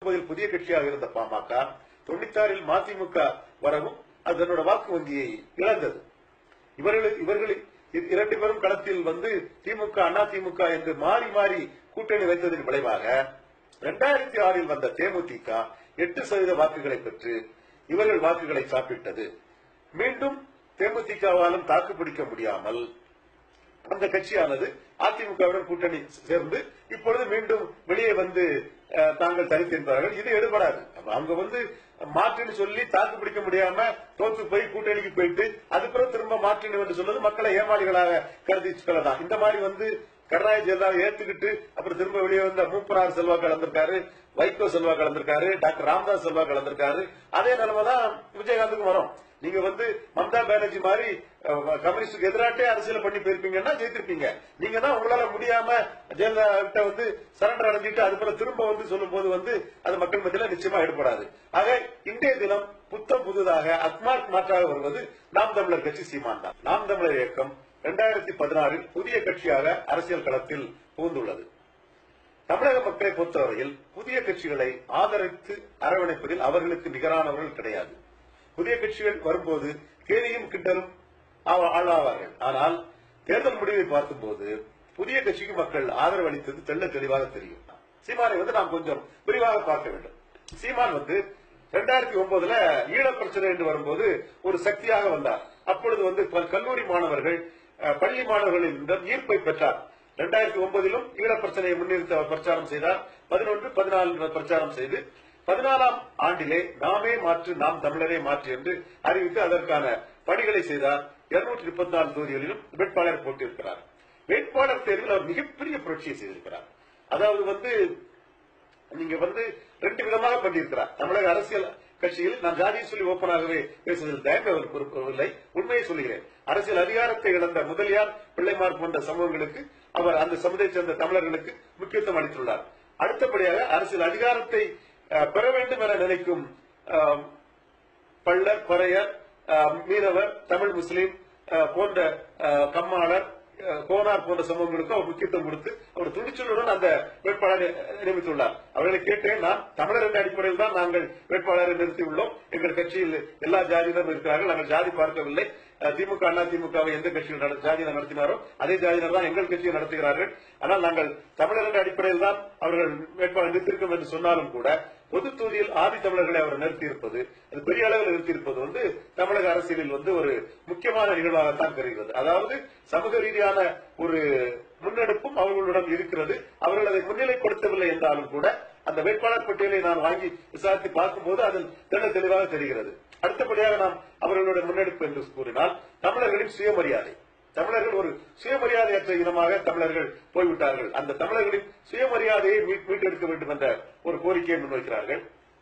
முப்பதில் புதிய கட்சியாக இருந்த பாமக தொண்ணூத்தாறில் மதிமுக வரவும் அது தன்னோட வாக்கு வங்கியை இழந்தது இவர்கள் இவர்கள் இ- இரண்டு பேரும் களத்தில் வந்து திமுக அண்ணா திமுக என்று மாறி மாறி கூட்டணி வைத்ததன் விளைவாக இரண்டாயிரத்தி ஆறில் வந்த தேமுதிக எட்டு சதவீத வாக்குகளை பெற்று இவர்கள் வாக்குகளை சாப்பிட்டது மீண்டும் தேமுதிகவாலும் தாக்குப்பிடிக்க முடியாமல் அந்த கட்சியானது அதிமுகவுடன் கூட்டணி சேர்ந்து இப்பொழுது மீண்டும் வெளியே வந்து அஹ், தாங்கள் தனித்திருந்தார்கள் இது எடுபடாது அவங்க வந்து மாற்றுன்னு சொல்லி தாக்கு பிடிக்க முடியாம தோத்து போய் கூட்டணிக்கு போயிட்டு அதுக்கப்புறம் திரும்ப மாற்றினு என்று சொல்வது மக்களை ஏமாளிகளாக கருதி சொல்லலாம் இந்த மாதிரி வந்து கருணாநிதி ஜெயலலிதாவை ஏத்துக்கிட்டு அப்புறம் திரும்ப வெளியே வந்த மூப்பனார் செல்வா கலந்திருக்காரு வைகோ செல்வா கலந்திருக்காரு டாக்டர் ராமதாஸ் செல்வா கலந்திருக்காரு அதே நிலைமை தான் விஜயகாந்துக்கு வரும் நீங்க வந்து மம்தா பானர்ஜி மாதிரி அஹ், கம்யூனிஸ்டுக்கு எதிராட்டே அரசியல் பண்ணி போயிருப்பீங்கன்னா ஜெயித்திருப்பீங்க நீங்க தான் உங்களால முடியாம ஜெயலலிதா கிட்ட வந்து சரண்டர் அடைஞ்சிட்டு அதுக்கப்புறம் திரும்ப வந்து சொல்லும் போது வந்து அது மக்கள் மத்தியில நிச்சயமா ஈடுபடாது ஆக இன்றைய தினம் புத்தம் புதுதாக அக்மார்க் மாற்றாக வருவது நாம் தமிழர் கட்சி சீமான் தான் நாம் தமிழர் இயக்கம் இரண்டாயிரத்தி பதினாறில் புதிய கட்சியாக அரசியல் களத்தில் புகுந்துள்ளது தமிழக மக்களை பொறுத்தவரையில் புதிய கட்சிகளை ஆதரித்து அரவணைப்பதில் அவர்களுக்கு நிகரானவர்கள் கிடையாது புதிய கட்சிகள் வரும்போது கேலியும் கிண்டலும் ஆவ- ஆளாவார்கள் ஆனால் தேர்தல் முடிவை பார்க்கும்போது புதிய கட்சிக்கு மக்கள் ஆதரவு அளித்தது தெள்ள தெளிவாக தெரியும் சீமானை வந்து நாம் கொஞ்சம் விரிவாக பார்க்க வேண்டும் சீமான் வந்து இரண்டாயிரத்தி ஒன்பதுல ஈழப் பிரச்சனை என்று வரும்போது ஒரு சக்தியாக வந்தார் அப்பொழுது வந்து பல் கல்லூரி மாணவர்கள் அஹ், பள்ளி மாணவர்களிடம் ஈர்ப்பை பெற்றார் இரண்டாயிரத்தி ஒன்பதிலும் ஈழப் பிரச்சனையை முன்னிறுத்தி அவர் பிரச்சாரம் செய்தார் பதினொன்று பதினாலு பிரச்சாரம் செய்து பதினாலாம் ஆண்டிலே நாமே மாற்று நாம் தமிழரே மாற்று என்று அறிவித்து அதற்கான பணிகளை செய்தார் இருநூற்றி முப்பத்தி நாலு தொகுதிகளிலும் வேட்பாளர் போட்டிருக்கிறார் வேட்பாளர் தேர்வில் அவர் மிகப்பெரிய புரட்சியை செய்திருக்கிறார் அதாவது வந்து நீங்க வந்து ரெண்டு விதமாக பண்ணியிருக்கிறார் தமிழக அரசியல் கட்சியில் நான் ஜாதியை சொல்லி ஓப்பனாகவே பேசுவதில் தயங்க விரும்பவில்லை உண்மையை சொல்லுகிறேன் அரசியல் அதிகாரத்தை இழந்த முதலியார் பிள்ளைமார் போன்ற சமூகங்களுக்கு அவர் அந்த சமுதாயத்தை சேர்ந்த தமிழர்களுக்கு முக்கியத்துவம் அளித்துள்ளார் அடுத்தபடியாக அரசியல் அதிகாரத்தை அஹ், பெற வேண்டும் என நினைக்கும் அஹ், பள்ளர் பறையர் அஹ், மீனவர் தமிழ் முஸ்லீம் அஹ், போன்ற அஹ், கம்மாளர் அஹ், கோனார் போன்ற சமூகங்களுக்கு அவர் முக்கியத்துவம் கொடுத்து அவர் துணிச்சலுடன் அந்த வேட்பாளரை நியமித்துள்ளார் அவர்களை கேட்டேன் நான் தமிழர் என்ற அடிப்படையில் தான் நாங்கள் வேட்பாளரை நிறுத்தியுள்ளோம் எங்கள் கட்சியில் எல்லா ஜாதியினரும் இருக்கிறார்கள் நாங்கள் ஜாதி பார்க்கவில்லை அஹ், திமுக அண்ணா திமுகவை எந்த கட்சியில் நட- ஜாதியினர் நடத்தினாரோ அதே ஜாதியினர் தான் எங்கள் கட்சியை நடத்துகிறார்கள் ஆனால் நாங்கள் தமிழர் என்ற அடிப்படையில் தான் அவர்கள் வேட்பாளர் நிறுத்திருக்கோம் என்று சொன்னாலும் கூட பொது தொகுதியில் ஆதி தமிழர்களை அவர் நிறுத்தியிருப்பது அது பெரிய அளவில் நிறுத்தியிருப்பது வந்து தமிழக அரசியலில் வந்து ஒரு முக்கியமான நிகழ்வாகத்தான் தெரிகிறது அதாவது சமூக ரீதியான ஒரு முன்னெடுப்பும் அவர்களுடன் இருக்கிறது அவர்கள் அதை முன்னிலைப்படுத்தவில்லை என்றாலும் கூட அந்த வேட்பாளர் பட்டியலை நான் வாங்கி விசாரித்து பார்க்கும்போது அதில் தெள்ள தெளிவாக தெரிகிறது அடுத்தபடியாக நாம் அவர்களுடைய முன்னெடுப்பு என்று கூறினால் தமிழர்களின் சுயமரியாதை தமிழர்கள் ஒரு சுயமரியாதையற்ற இனமாக தமிழர்கள் போய்விட்டார்கள் அந்த தமிழர்களின் சுயமரியாதையை மீட்- மீட்டெடுக்க வேண்டும் என்ற ஒரு கோரிக்கையை முன்வைக்கிறார்கள்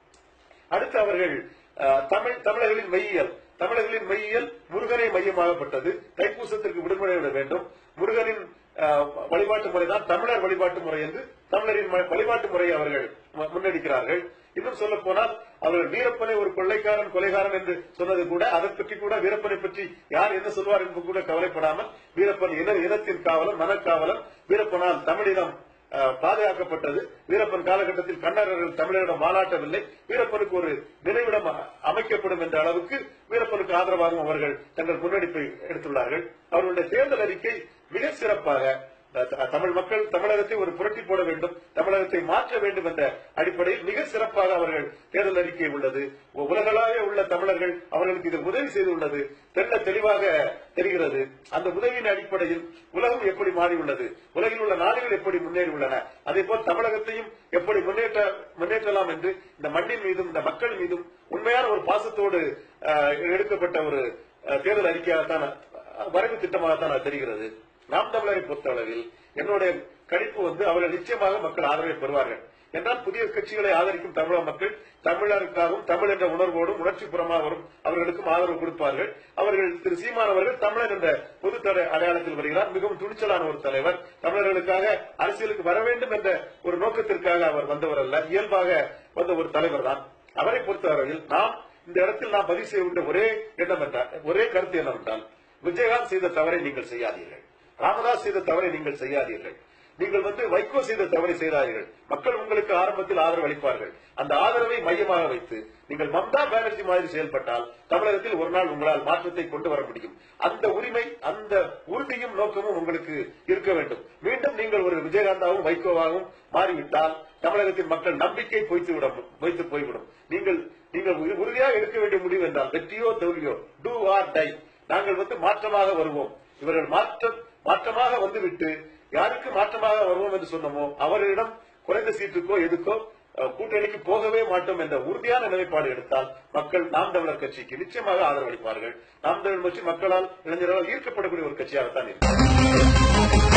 அடுத்து அவர்கள் அஹ், தமிழ் தமிழர்களின் மெய்யியல் தமிழர்களின் மெய்யியல் முருகனை மையமாகப்பட்டது தைப்பூசத்திற்கு விடுமுறை விட வேண்டும் முருகனின் அஹ், வழிபாட்டு முறைதான் தமிழர் வழிபாட்டு முறை என்று தமிழரின் ம- வழிபாட்டு முறையை அவர்கள் மு- முன்னெடுக்கிறார்கள் இன்னும் சொல்ல போனால் அவர்கள் வீரப்பனை ஒரு கொள்ளைக்காரன் கொலைகாரன் என்று சொன்னது கூட அதை பற்றி கூட வீரப்பனை பற்றி யார் என்ன சொல்வார் என்று கூட கவலைப்படாமல் வீரப்பன் இன இனத்தின் காவலன் மனக்காவலன் வீரப்பனால் தமிழினம் அஹ், பாதுகாக்கப்பட்டது வீரப்பன் காலகட்டத்தில் கன்னடர்கள் தமிழரிடம் வாலாட்டவில்லை வீரப்பனுக்கு ஒரு நினைவிடம் அ- அமைக்கப்படும் என்ற அளவுக்கு வீரப்பனுக்கு ஆதரவாகவும் அவர்கள் தங்கள் முன்னெடுப்பை எடுத்துள்ளார்கள் அவர்களுடைய தேர்தல் அறிக்கை மிக சிறப்பாக அஹ், த- தமிழ் மக்கள் தமிழகத்தை ஒரு புரட்டி போட வேண்டும் தமிழகத்தை மாற்ற வேண்டும் என்ற அடிப்படையில் மிக சிறப்பாக அவர்கள் தேர்தல் அறிக்கை உள்ளது உ- உலகளாவே உள்ள தமிழர்கள் அவர்களுக்கு இதில் உதவி செய்துள்ளது தெள்ள தெளிவாக தெரிகிறது அந்த உதவியின் அடிப்படையில் உலகம் எப்படி மாறியுள்ளது உலகில் உள்ள நாடுகள் எப்படி முன்னேறி உள்ளன அதே போல் தமிழகத்தையும் எப்படி முன்னேற்ற முன்னேற்றலாம் என்று இந்த மண்ணின் மீதும் இந்த மக்கள் மீதும் உண்மையான ஒரு பாசத்தோடு அஹ், எடுக்கப்பட்ட ஒரு அஹ், தேர்தல் அறிக்கையாகத்தான் அஹ், வரைவு திட்டமாகத்தான் அது தெரிகிறது நாம் தமிழரை பொறுத்தளவில் என்னுடைய கணிப்பு வந்து அவர்கள் நிச்சயமாக மக்கள் ஆதரவை பெறுவார்கள் என்றால் புதிய கட்சிகளை ஆதரிக்கும் தமிழக மக்கள் தமிழருக்காகவும் தமிழ் என்ற உணர்வோடும் உணர்ச்சி வரும் அவர்களுக்கும் ஆதரவு கொடுப்பார்கள் அவர்கள் திரு சீமான் அவர்கள் தமிழன் என்ற பொது தர- அடையாளத்தில் வருகிறார் மிகவும் துணிச்சலான ஒரு தலைவர் தமிழர்களுக்காக அரசியலுக்கு வர வேண்டும் என்ற ஒரு நோக்கத்திற்காக அவர் வந்தவர் அல்ல இயல்பாக வந்த ஒரு தலைவர் தான் அவரை பொறுத்தவரையில் நாம் இந்த இடத்தில் நாம் பதிவு செய்ய வேண்டிய ஒரே எண்ணம் என்றால் ஒரே கருத்து என்னவென்றால் விஜயகாந்த் செய்த தவறை நீங்கள் செய்யாதீர்கள் ராமதாஸ் செய்த தவறை நீங்கள் செய்யாதீர்கள் நீங்கள் வந்து வைகோ செய்த தவறை செய்தார்கள் மக்கள் உங்களுக்கு ஆரம்பத்தில் ஆதரவு அளிப்பார்கள் அந்த ஆதரவை மையமாக வைத்து நீங்கள் மம்தா பானர்ஜி மாதிரி செயல்பட்டால் தமிழகத்தில் ஒரு நாள் உங்களால் மாற்றத்தை கொண்டு வர முடியும் அந்த உரிமை அந்த உறுதியும் நோக்கமும் உங்களுக்கு இருக்க வேண்டும் மீண்டும் நீங்கள் ஒரு விஜயகாந்தாவும் வைகோவாகவும் மாறிவிட்டால் தமிழகத்தின் மக்கள் நம்பிக்கை பொய்த்து விட பொய்த்து போய்விடும் நீங்கள் நீங்கள் உறு- உறுதியாக எடுக்க வேண்டிய முடிவு என்றால் வெற்றியோ தோல்வியோ டூ ஆர் டை நாங்கள் வந்து மாற்றமாக வருவோம் இவர்கள் மாற்றம் மாற்றமாக வந்துவிட்டு யாருக்கு மாற்றமாக வருவோம் என்று சொன்னோமோ அவர்களிடம் குறைந்த சீட்டுக்கோ எதுக்கோ அஹ், கூட்டணிக்கு போகவே மாட்டோம் என்ற உறுதியான நிலைப்பாடு எடுத்தால் மக்கள் நாம் தமிழர் கட்சிக்கு நிச்சயமாக ஆதரவளிப்பார்கள் நாம் தமிழர் கட்சி மக்களால் இளைஞர்களால் ஈர்க்கப்படக்கூடிய ஒரு கட்சியாகத்தான் இருக்கும்